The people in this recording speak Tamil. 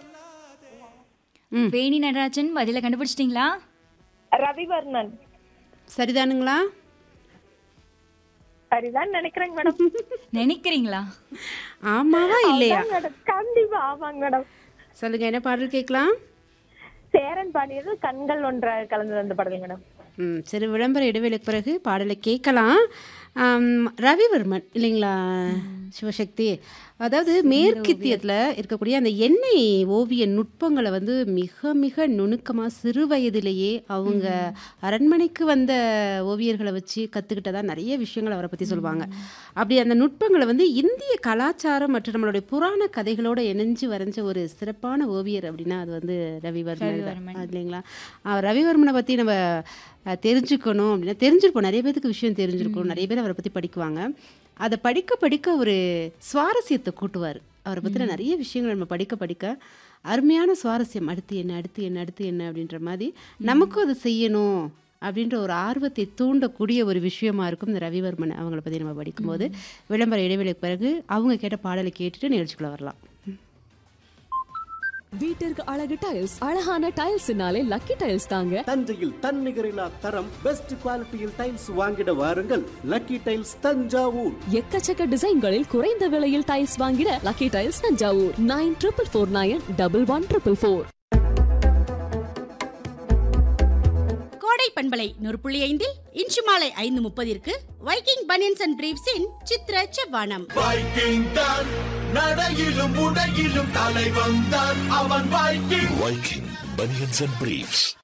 வேணி நடராஜன் பதில கண்டுபிடிச்சிட்டிங்களா ரவிவர்ணன் சரிதானுங்களா சரிதான் நினைக்கிறேங்க மேடம் நினைக்கிறீங்களா ஆமாவா இல்லையா அதான் மேடம் கண்டிப்பா ஆமாங்க மேடம் சொல்லுங்க என்ன பாடல் கேட்கலாம் சேரன் பாடியது கண்கள் ஒன்ற கலந்து அந்த படல் மேடம் ம் சரி விளம்பர இடைவேளைக்கு பிறகு பாடலை கேட்கலாம் ஆம், ரவிவர்மன் இல்லைங்களா சிவசக்தி அதாவது மேற்கித்தியத்தில் இருக்கக்கூடிய அந்த எண்ணெய் ஓவிய நுட்பங்களை வந்து மிக மிக நுணுக்கமாக சிறு வயதிலேயே அவங்க அரண்மனைக்கு வந்த ஓவியர்களை வச்சு கற்றுக்கிட்டதா நிறைய விஷயங்கள் அவரை பற்றி சொல்லுவாங்க அப்படி அந்த நுட்பங்களை வந்து இந்திய கலாச்சாரம் மற்றும் நம்மளுடைய புராண கதைகளோட இணைஞ்சு வரைஞ்ச ஒரு சிறப்பான ஓவியர் அப்படின்னா அது வந்து ரவிவர்மன் தான். ரவிவர்மன். இல்லைங்களா அவர் ரவிவர்மனை பற்றி நம்ம அஹ், தெரிஞ்சுக்கணும் அப்படின்னா தெரிஞ்சிருப்போம் நிறைய பேருக்கு விஷயம் தெரிஞ்சிருக்கும் நிறைய பேர் அவரை பற்றி படிக்குவாங்க அதை படிக்க படிக்க ஒரு சுவாரஸ்யத்தை கூட்டுவார் அவரை பற்றின நிறைய விஷயங்கள் நம்ம படிக்க படிக்க அருமையான சுவாரஸ்யம் அடுத்து என்ன அடுத்து என்ன அடுத்து என்ன அப்படின்ற மாதிரி நமக்கும் அதை செய்யணும் அப்படின்ற ஒரு ஆர்வத்தை தூண்டக்கூடிய ஒரு விஷயமா இருக்கும் இந்த ரவிவர்மன் அவங்கள பற்றி நம்ம படிக்கும்போது விளம்பர இடைவெளிக்கு பிறகு அவங்க கேட்ட பாடலை கேட்டுட்டு நிகழ்ச்சிக்குள்ள வரலாம் வீட்டிற்கு அழகு டைல்ஸ் அழகான டைல்ஸ்னாலே லக்கி டைல்ஸ் தாங்க தஞ்சையில் தன்னிகரில்லா தரம் பெஸ்ட் குவாலிட்டியில் டைல்ஸ் வாங்கிட வாருங்கள் லக்கி டைல்ஸ் தஞ்சாவூர் எக்கச்சக்க டிசைன்களில் குறைந்த விலையில் டைல்ஸ் வாங்கிட lucky tiles Thanjavur nine triple four nine double one triple four கோடை பண்பலை நூறு புள்ளி ஐந்தில் இன்று மாலை ஐந்து முப்பதிற்கு வைக்கிங் பனியன்ஸ் அண்ட் பிரீவ்ஸின் சித்திர செவ்வானம் வைக்கிங் தான் நடையிலும் உடையிலும் தலைவன் தான் அவன் Viking Viking Bunions and Briefs.